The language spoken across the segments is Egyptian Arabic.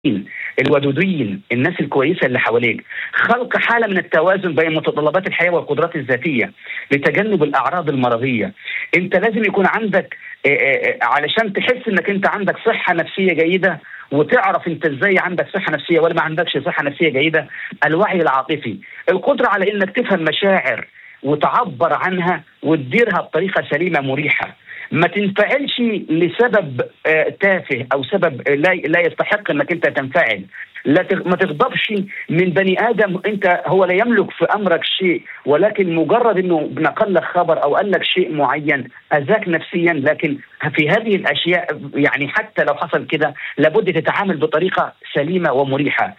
الودودين الناس الكويسه اللي حواليك خلق حاله من التوازن بين متطلبات الحياه والقدرات الذاتيه لتجنب الاعراض المرضيه انت لازم يكون عندك آه، آه، علشان تحس انك انت عندك صحه نفسيه جيده وتعرف انت ازاي عندك صحه نفسيه ولا ما عندكش صحه نفسيه جيده الوعي العاطفي القدره على انك تفهم مشاعر وتعبر عنها وتديرها بطريقه سليمه مريحه ما تنفعلش لسبب آه، تافه او سبب لا لا يستحق انك انت تنفعل لا ما تغضبش من بني ادم انت هو لا يملك في امرك شيء ولكن مجرد انه نقل لك خبر او قال لك شيء معين اذاك نفسيا لكن في هذه الاشياء يعني حتى لو حصل كده لابد تتعامل بطريقه سليمه ومريحه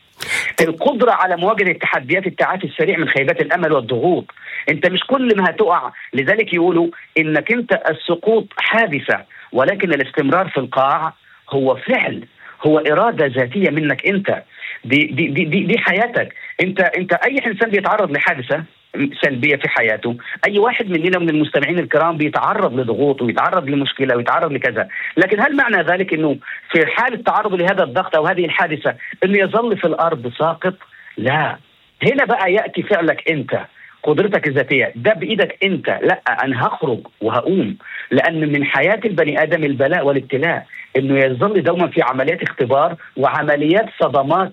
القدرة على مواجهة تحديات التعافي السريع من خيبات الأمل والضغوط أنت مش كل ما هتقع لذلك يقولوا إنك أنت السقوط حادثة ولكن الاستمرار في القاع هو فعل هو إرادة ذاتية منك أنت دي, دي, دي, دي, دي حياتك أنت أنت أي إنسان بيتعرض لحادثة سلبيه في حياته، اي واحد مننا من المستمعين الكرام بيتعرض لضغوط ويتعرض لمشكله ويتعرض لكذا، لكن هل معنى ذلك انه في حال تعرضه لهذا الضغط او هذه الحادثه انه يظل في الارض ساقط؟ لا، هنا بقى ياتي فعلك انت قدرتك الذاتيه ده بايدك انت لا انا هخرج وهقوم لان من حياه البني ادم البلاء والابتلاء انه يظل دوما في عمليات اختبار وعمليات صدمات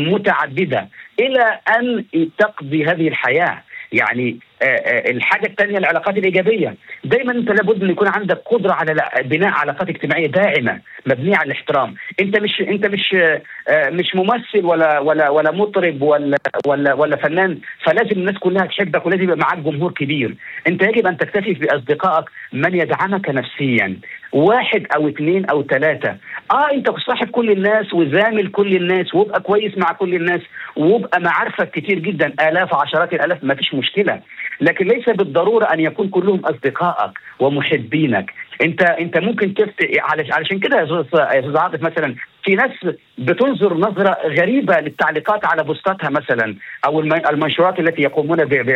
متعدده الى ان تقضي هذه الحياه يعني آه، آه، الحاجه الثانيه العلاقات الايجابيه دايما انت لابد ان يكون عندك قدره على بناء علاقات اجتماعيه داعمه مبنيه على الاحترام انت مش انت مش آه، مش ممثل ولا ولا ولا مطرب ولا ولا ولا فنان فلازم الناس كلها تحبك ولازم يبقى معاك جمهور كبير انت يجب ان تكتفي باصدقائك من يدعمك نفسيا واحد او اثنين او ثلاثه اه انت صاحب كل الناس وزامل كل الناس وابقى كويس مع كل الناس وابقى معارفك كتير جدا الاف عشرات الالاف ما فيش مشكله لكن ليس بالضروره ان يكون كلهم اصدقائك ومحبينك انت انت ممكن تفتح علشان كده يا استاذ عاطف مثلا في ناس بتنظر نظره غريبه للتعليقات على بوستاتها مثلا او المنشورات التي يقومون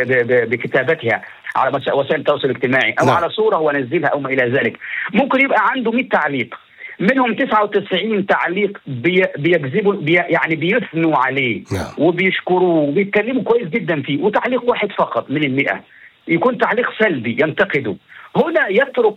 بكتابتها على وسائل التواصل الاجتماعي او نعم. على صوره هو نزلها او ما الى ذلك ممكن يبقى عنده 100 تعليق منهم 99 تعليق بي بيجذبوا بي يعني بيثنوا عليه نعم. وبيشكروه وبيتكلموا كويس جدا فيه وتعليق واحد فقط من المئة يكون تعليق سلبي ينتقده هنا يترك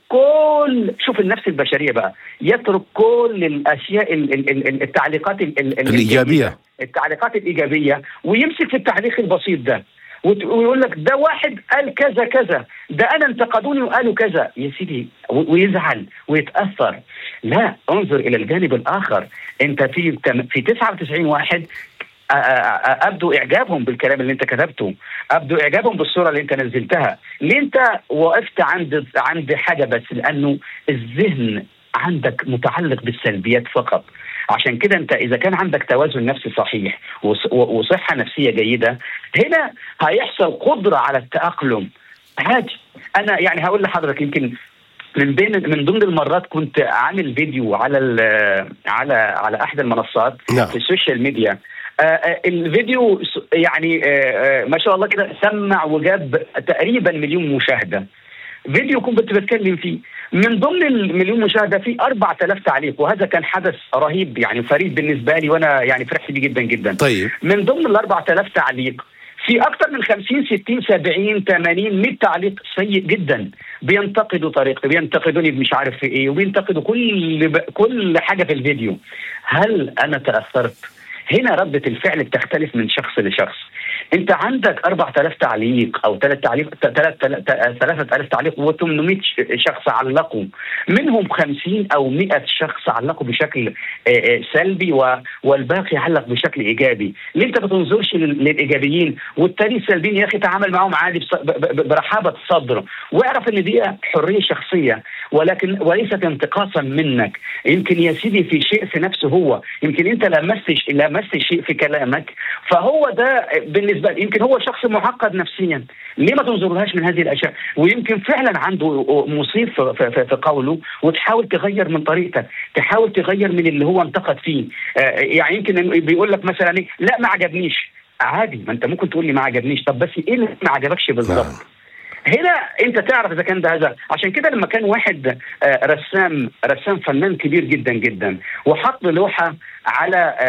كل شوف النفس البشريه بقى يترك كل الاشياء التعليقات الايجابيه التعليقات الايجابيه ويمسك في التعليق البسيط ده ويقول لك ده واحد قال كذا كذا ده انا انتقدوني وقالوا كذا يا سيدي ويزعل ويتاثر لا انظر الى الجانب الاخر انت في في 99 واحد ابدوا اعجابهم بالكلام اللي انت كتبته ابدوا اعجابهم بالصوره اللي انت نزلتها ليه انت وقفت عند عند حاجه بس لانه الذهن عندك متعلق بالسلبيات فقط عشان كده انت اذا كان عندك توازن نفسي صحيح وصحه نفسيه جيده هنا هيحصل قدره على التاقلم عادي انا يعني هقول لحضرتك يمكن من بين من ضمن المرات كنت عامل فيديو على على على احد المنصات نعم. في السوشيال ميديا آه, آه، الفيديو يعني آه آه ما شاء الله كده سمع وجاب تقريبا مليون مشاهده فيديو كنت بتكلم فيه من ضمن المليون مشاهده في 4000 تعليق وهذا كان حدث رهيب يعني فريد بالنسبه لي وانا يعني فرحت بيه جدا جدا طيب من ضمن ال 4000 تعليق في اكثر من 50 60 70 80 100 تعليق سيء جدا بينتقدوا طريقتي بينتقدوني مش عارف في ايه وبينتقدوا كل ب... كل حاجه في الفيديو هل انا تاثرت هنا ردة الفعل بتختلف من شخص لشخص انت عندك 4000 تعليق او 3 تعليق 3000 تعليق و800 شخص علقوا منهم 50 او 100 شخص علقوا بشكل سلبي والباقي علق بشكل ايجابي ليه انت ما بتنظرش للايجابيين والتاني السلبيين يا اخي تعامل معهم عادي برحابه صدر واعرف ان دي حريه شخصيه ولكن وليست انتقاصا منك يمكن يا سيدي في شيء في نفسه هو يمكن انت لمست لمست شيء في كلامك فهو ده بالنسبه يمكن هو شخص معقد نفسيا ليه ما تنظرلهاش من هذه الاشياء ويمكن فعلا عنده مصيب في, في, في قوله وتحاول تغير من طريقتك تحاول تغير من اللي هو انتقد فيه آه يعني يمكن بيقول لك مثلا إيه لا ما عجبنيش عادي ما انت ممكن تقول لي ما عجبنيش طب بس ايه اللي ما عجبكش بالظبط هنا انت تعرف اذا كان ده هذا عشان كده لما كان واحد رسام رسام فنان كبير جدا جدا وحط لوحه على